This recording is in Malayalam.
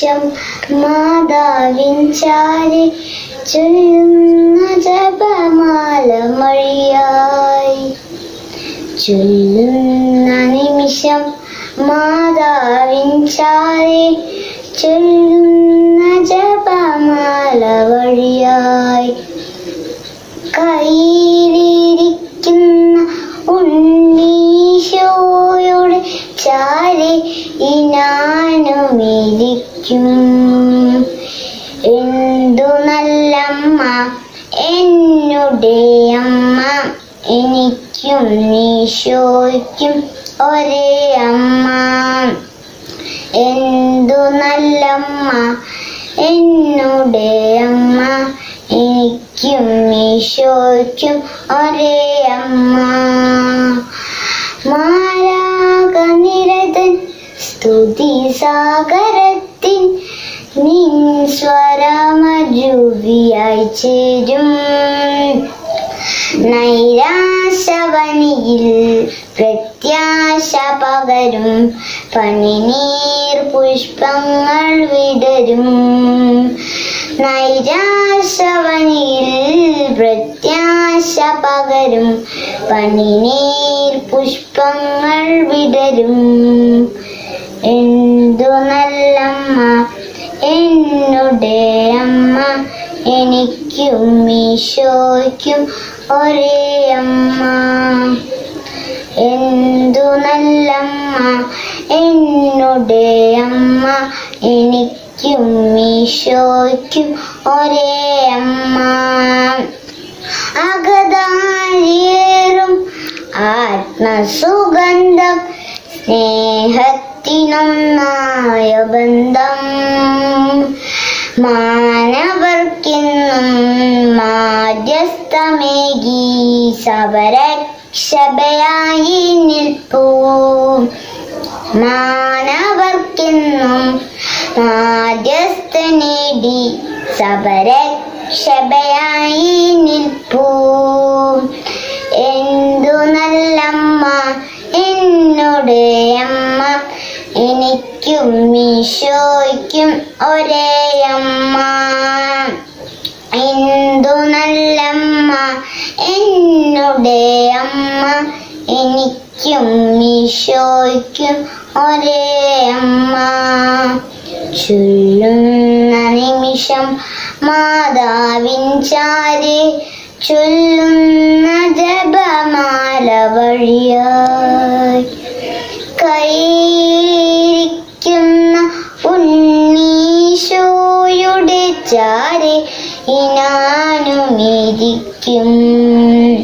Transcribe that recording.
നിമിഷം മാതാവിൻ ചാരി ചൊല്ലുന്ന ജപമാല മൊഴിയായി ചൊല്ലുന്ന നിമിഷം മാതാവിൻ ചാരി ചൊല്ലുന്ന ജപമാല വഴിയായി കയ്യിലിരിക്കുന്ന ഉണ്ണീശോയുടെ ചാരി ഇനാനുമിരിക്കും എന്തു നല്ലമ്മ എന്നുടെ അമ്മ എനിക്കും നീശോയ്ക്കും ഒരേ അമ്മ എന്തു നല്ലമ്മ എന്നുടെ അമ്മ എനിക്കും ഈശോയ്ക്കും ഒരേ അമ്മ മാരാക നിരതൻ സ്തുതി സാഗരത്തിൻ നിൻ സ്വരമജുവിയായി ചേരും നൈരാശവനിയിൽ പ്രത്യാശ പകരും പനിനീർ പുഷ്പങ്ങൾ വിടരും നൈരാശവനിയിൽ പ്രത്യാശ പകരും പനിനീർ പുഷ്പങ്ങൾ വിടരും എന്തു നല്ലമ്മ എന്നുടെ അമ്മ എനിക്കും ഈശോയ്ക്കും ഒരേ അമ്മ എന്തു നല്ലമ്മ എന്നുടെ അമ്മ എനിക്കും ഈശോയ്ക്കും ഒരേ അമ്മ അകതാരിയേറും ആത്മസുഗന്ധം സ്നേഹത്തിനൊന്നായ ബന്ധം മാനവർക്കിന്നും മാധ്യസ്ഥമേകി സവരക്ഷപയായി നിൽപ്പൂ മാനവർക്കിന്നും മാധ്യസ്ഥ നേടി സവരക്ഷപയായി നിൽപ്പൂ എന്തു നല്ലമ്മ എന്നോട് അമ്മ എനിക്കും ഈശോയ്ക്കും ഒരേ അമ്മ എന്തു നല്ലമ്മ എന്നോട് അമ്മ എനിക്കും ഈശോയ്ക്കും ഒരേ അമ്മ ചൊല്ലുന്ന നിമിഷം മാതാവിൻ ചാരി ചൊല്ലുന്ന ജപമാല വഴിയായി കൈയിരിക്കുന്ന ഉണ്ണീശോയുടെ ചാരി ഇനാനുമിരിക്കും